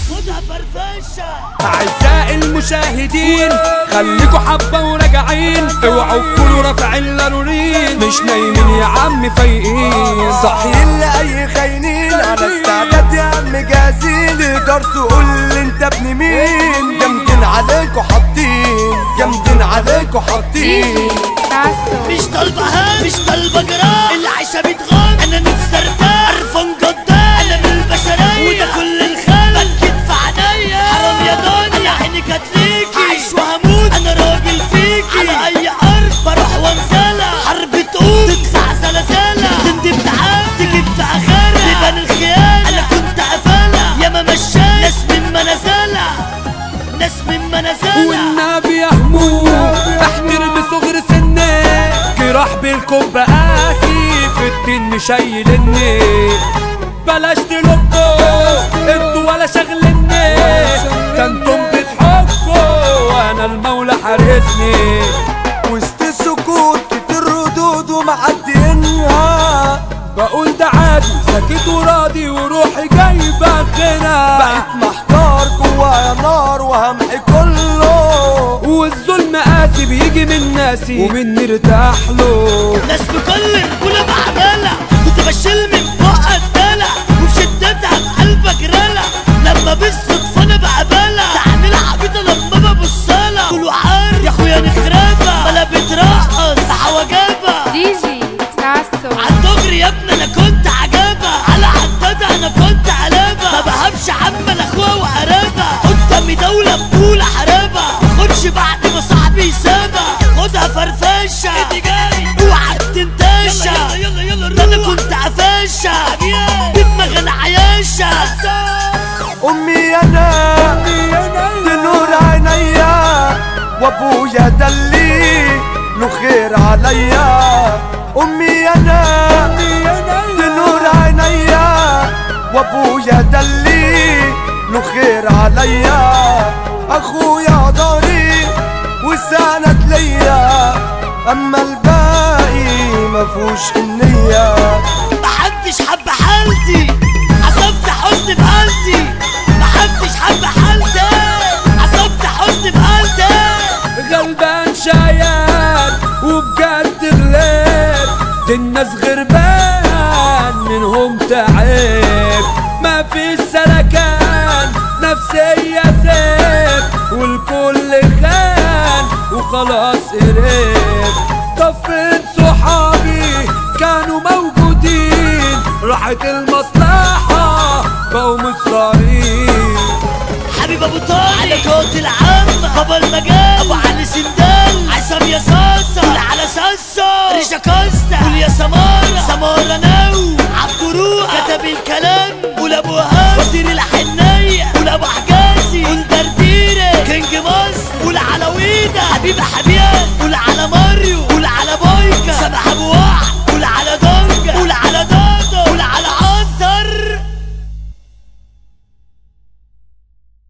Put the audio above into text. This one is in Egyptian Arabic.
خدها فرفشه أعزائي المشاهدين خليكوا حبة وراجعين اوعوا تكونوا رافعين لارورين مش نايمين يا عم فايقين صاحيين لأي خاينين على استعداد يا عم جاهزين تقدر تقول لي انت ابن مين جامدين عليكوا حاطين جامدين عليكوا حاطين مش طالبة هام مش طالبة جرام العيشة بتغام انا نفسي ارتاح قرفان جدام انا من البشرية وده كل الخلق بكيت في عينيا حرام يا دنيا عينك هتليكي عايش وهموت انا راجل فيكي على اي ارض بروح وانزلها حرب تقوم تطلع زلزالة تندب تعب تجيب في اخرها تبان الخيانة انا كنت قفلها ياما مشاي ناس من منازلها ناس من منازلها والنبي يا هموم احترم صغر سني جراح بالكوب قاسي في التن شايلني بلاش تلقوا انتوا ولا شغلني ده انتم بتحبوا وانا المولى حارسني وسط السكوت كتير ردود ومعدينها بقول ده عادي ساكت وراضي وروحي جايبه غنى بقيت محتار جوايا نار وهمحي كله والظلم قاسي بيجي من ناسي ومن نرتاح له ناس بكل رجولة بعملها كنت بشيل من بقى الدلع وفي شدتها بقلبك رلع لما بالصدفة انا بقبلها تعمل عبيطة لما ببصلها كله عارف يا اخويا نخربها بلا بترقص حواجبها دي جي ساسو عالدغري يا ابني انا كنت عجبها على عدادة انا كنت قلبها ما بهبش عم اخوها وقرابها قدامي دولة بطولة حرابها ماخدش بعد ما صاحبي يسابها خدها فرفشة انت جاي اوعى تنتشة يلا يلا يلا ده انا كنت قفاشة بدماغ انا عياشة امي انا تنور عينيا وابويا دلي له خير عليا امي انا تنور عينيا وابويا دلي له خير عليا اخويا ضهري وسند ليا اما الباقي مفهوش النيه محدش حب حالتي عصبت حزن بقلبي محدش حب حالتي عصبت حزن بقلبي غلبان شايان وبجد غلاب دي الناس غربان منهم تعب ما في سلكان نفسية سيف والكل خان وخلاص قريب طب فين صحابي كانوا موجودين راحت المصلحة بقوا مصارين حبيب ابو طارق على كوت العم بابا المجال ابو علي سندال عصام يا صاصة اللي على صاصة ريشا كاس